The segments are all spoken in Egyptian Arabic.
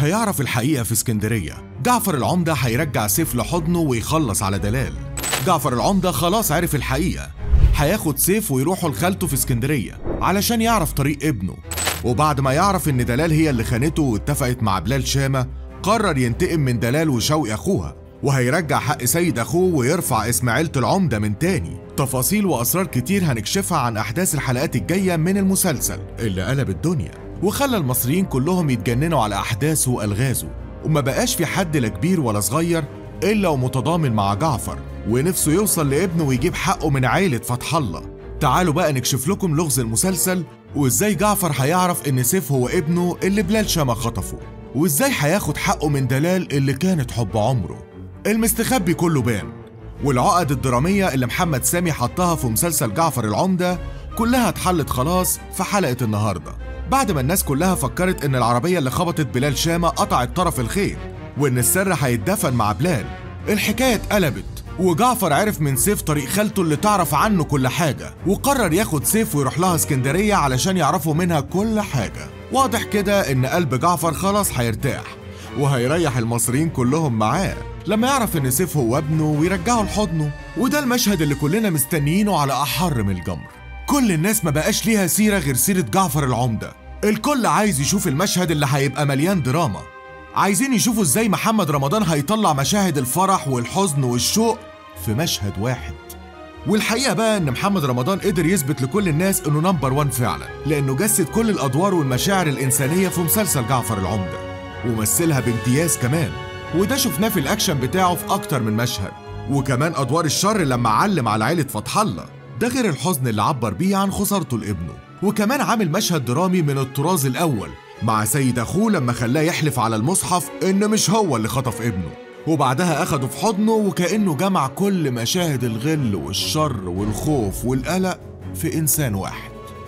هيعرف الحقيقة في اسكندرية جعفر العمدة هيرجع سيف لحضنه ويخلص على دلال جعفر العمدة خلاص عرف الحقيقة هياخد سيف ويروحوا لخالته في اسكندرية علشان يعرف طريق ابنه وبعد ما يعرف ان دلال هي اللي خانته واتفقت مع بلال شامة قرر ينتقم من دلال وشوقي اخوها وهيرجع حق سيد اخوه ويرفع اسم عيلة العمدة من تاني تفاصيل واسرار كتير هنكشفها عن احداث الحلقات الجاية من المسلسل اللي قلب الدنيا وخلى المصريين كلهم يتجننوا على احداثه والغازه وما بقاش في حد لا كبير ولا صغير الا ومتضامن مع جعفر ونفسه يوصل لابنه ويجيب حقه من عيلة فتح الله تعالوا بقى نكشف لكم لغز المسلسل وازاي جعفر هيعرف ان سيف هو ابنه اللي بلال شامة خطفه وازاي هياخد حقه من دلال اللي كانت حب عمره المستخبي كله بان والعقد الدرامية اللي محمد سامي حطها في مسلسل جعفر العمدة كلها اتحلت خلاص في حلقة النهاردة بعد ما الناس كلها فكرت ان العربية اللي خبطت بلال شامة قطعت طرف الخيط وان السر هيتدفن مع بلال الحكاية اتقلبت وجعفر عرف من سيف طريق خالته اللي تعرف عنه كل حاجة وقرر ياخد سيف ويروح لها اسكندرية علشان يعرفوا منها كل حاجة واضح كده ان قلب جعفر خلاص هيرتاح وهيريح المصريين كلهم معاه لما يعرف ان سيف هو ابنه ويرجعه لحضنه وده المشهد اللي كلنا مستنيينه على احر من الجمر كل الناس ما بقاش ليها سيرة غير سيرة جعفر العمدة الكل عايز يشوف المشهد اللي هيبقى مليان دراما عايزين يشوفوا ازاي محمد رمضان هيطلع مشاهد الفرح والحزن والشوق في مشهد واحد والحقيقة بقى إن محمد رمضان قدر يثبت لكل الناس إنه نمبر وان فعلا لأنه جسد كل الأدوار والمشاعر الإنسانية في مسلسل جعفر العمدة ومثلها بامتياز كمان وده شفناه في الأكشن بتاعه في أكتر من مشهد وكمان أدوار الشر لما علم على عيلة فتح الله ده غير الحزن اللي عبر بيه عن خسارته لابنه وكمان عامل مشهد درامي من الطراز الأول مع سيد أخوه لما خلاه يحلف على المصحف إن مش هو اللي خطف ابنه وبعدها أخده في حضنه وكأنه جمع كل مشاهد الغل والشر والخوف والقلق في إنسان واحد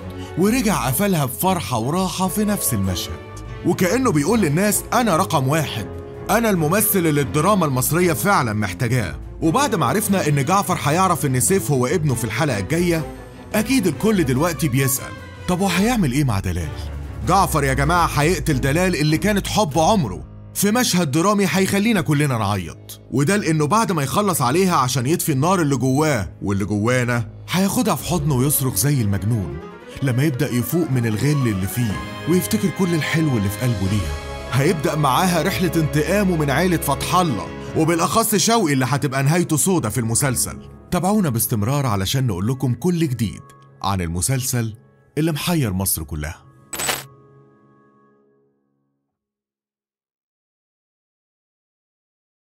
ورجع قفلها بفرحة وراحة في نفس المشهد وكأنه بيقول للناس أنا رقم واحد أنا الممثل اللي الدراما المصرية فعلا محتاجاه وبعد ما عرفنا إن جعفر هيعرف إن سيف هو ابنه في الحلقة الجاية أكيد الكل دلوقتي بيسأل طب وهيعمل إيه مع دلال؟ جعفر يا جماعة هيقتل دلال اللي كانت حب عمره في مشهد درامي هيخلينا كلنا نعيط وده لانه بعد ما يخلص عليها عشان يطفي النار اللي جواه واللي جوانا هياخدها في حضنه ويصرخ زي المجنون لما يبدا يفوق من الغل اللي فيه ويفتكر كل الحلو اللي في قلبه ليها هيبدا معاها رحله انتقامه من عيله فتح الله وبالاخص شوقي اللي هتبقى نهايته سودة في المسلسل تابعونا باستمرار علشان نقول لكم كل جديد عن المسلسل اللي محير مصر كلها